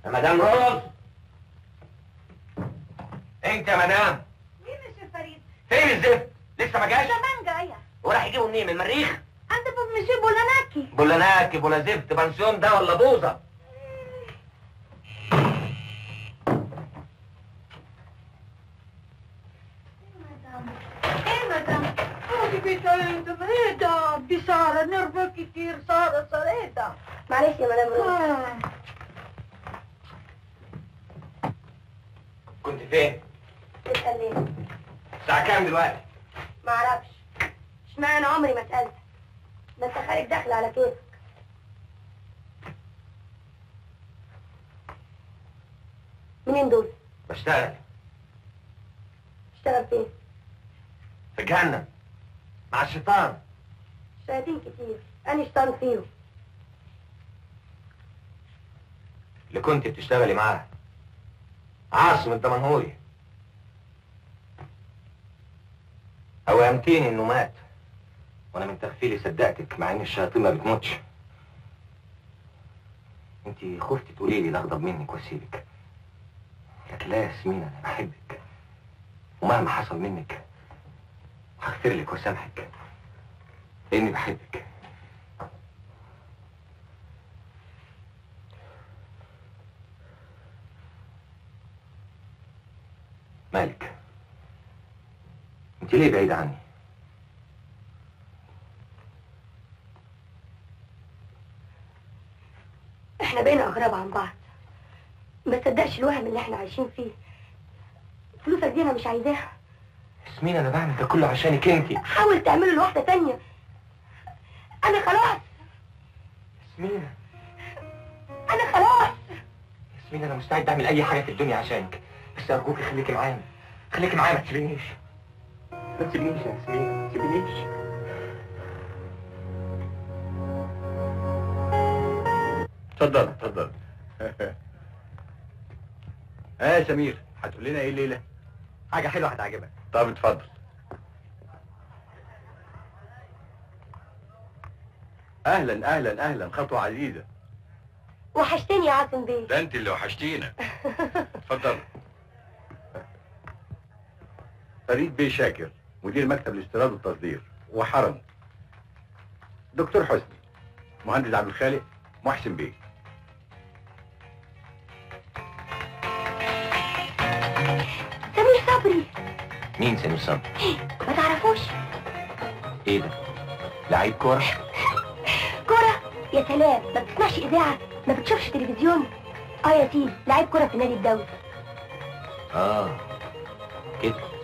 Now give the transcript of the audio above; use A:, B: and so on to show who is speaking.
A: يا مدام روز انت يا مدام
B: مين مش فريد
A: فين الزفت لسه ما جاش
B: زمان جاية
A: وراح يجيبه منين من المريخ
B: انت بس مش بولاناكي
A: ولا ناكب ولا زفت بنسيون ده ولا بوظه
B: ايه مدام خدي بيتعيد فريدة دي سارة نرفة كتير سارة سريدة
C: معلش يا مدام روز
B: آه.
A: كنت فين
C: تسأل ليه؟
A: الساعه كام دلوقتي
C: ما اعرفش اشمعنى انا عمري ما سألت ده انت خارج داخل على كيفك منين دول؟
A: بشتغل
C: اشتغل فين؟
A: في جهنم مع الشيطان
C: شياطين كتير انا شيطان فيهم
A: اللي كنت بتشتغلي معاه عاصم الدمنهوري اوهمتيني انه مات وانا من تغفيلي صدقتك مع ان الشياطين ما بتموتش انت خفتي تقولي لي لا اغضب منك واسيبك لكن لا يا ياسمين انا بحبك ومهما حصل منك هغفر لك واسامحك لاني بحبك مالك انت ليه بعيدة عني
C: احنا بقينا اغراب عن بعض ما تصدقش الوهم اللي احنا عايشين فيه فلوسك دي انا مش عايزاها
A: ياسمين انا بعمل ده كله عشانك انت
C: حاول تعمله لواحدة تانية انا خلاص
A: ياسمين
C: انا خلاص
A: ياسمين انا مستعد اعمل اي حاجه في الدنيا عشانك بس ارجوك خليكي معايا خليكي معايا ما تسيبينيش ما تسيبينيش يا ياسمين ما تسيبينيش
D: اتفضل اتفضل اه يا سمير هتقول لنا ايه الليله
A: حاجه حلوه هتعجبك
D: طب اتفضل اهلا اهلا اهلا خطوه عزيزه
C: وحشتني يا عاصم بيه
D: ده انت اللي وحشتينا اتفضل فريد بيه شاكر مدير مكتب الاستيراد والتصدير وحرم دكتور حسني مهندس عبد الخالق محسن بيه
C: سمير صبري
A: مين سمير صبري
C: ما تعرفوش
A: ايه ده لعيب كوره
C: كرة يا سلام ما بتسمعش اذاعة ما بتشوفش تلفزيون اه يا سيدي لعيب كرة في النادي الدولي
A: اه كده